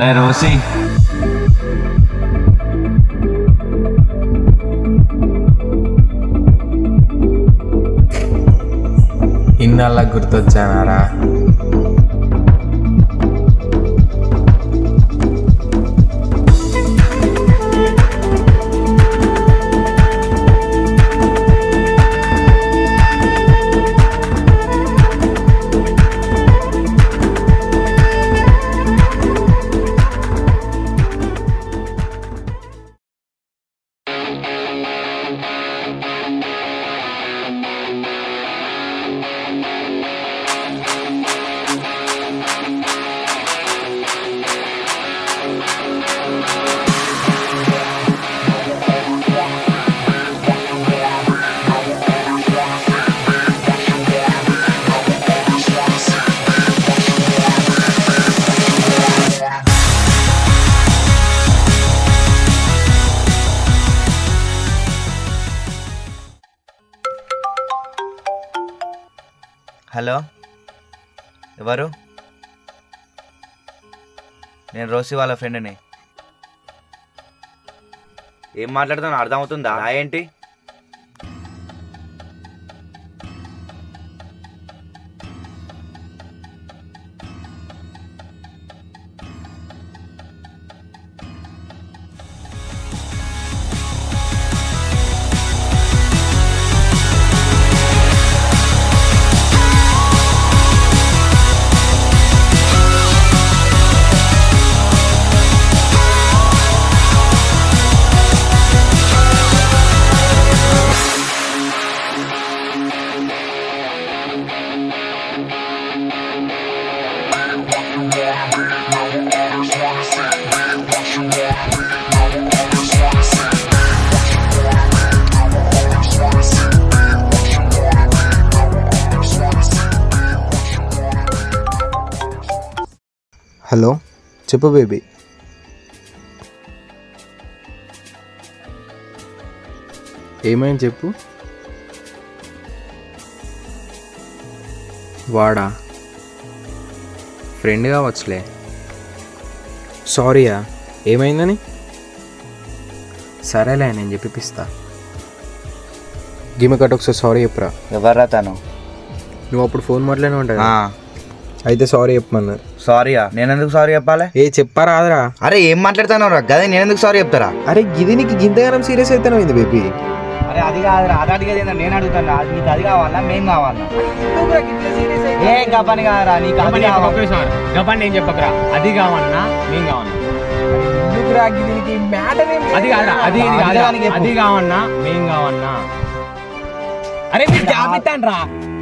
అరే రోసి ఇన్నాళ్ళకి గుర్తొచ్చానారా హలో ఎవరు నేను రోసి వాళ్ళ ఫ్రెండ్ని ఏం మాట్లాడుతున్నా అర్థమవుతుందా నా ఏంటి హలో చెప్పు బేబీ ఏమైంది చెప్పు వాడా ఫ్రెండ్ కావచ్చులే సారీయా ఏమైందని సరేలే నేను చెప్పిపిస్తా గిమ్మ కట్ ఒకసారి సారీ చెప్పురా ఎవర్రా తను నువ్వు అప్పుడు ఫోన్ మాట్లాడిన ఉంటాయి ఆ, అయితే సారీ చెప్పమన్నా సారీయా నేనెందుకు సారీ చెప్పాలి ఏ చెప్పరాదరా అరే ఏం మాట్లాడుతాను రా గదే నేనెందుకు సారీ చెప్తారా అరే గిది నీకు గింతగానం సీరియస్ అయితేనే అయింది బేబీ అరే అది కాదురా అది అడిగేది ఏంటో నేను అడుగుతాను అది నీకు అది కావాలా మేము కావాలా ఏ పని కాదురా నీకు అది కావాలి గప్పండి ఏం చెప్పకరా అది కావన్నా నేను కావన్నా అది కాదురా అది ఇది కాదురా. అడగడానికి చెప్పు. అది కావన్నా మేం కావన్నా అరే మీరు జాబితాను రా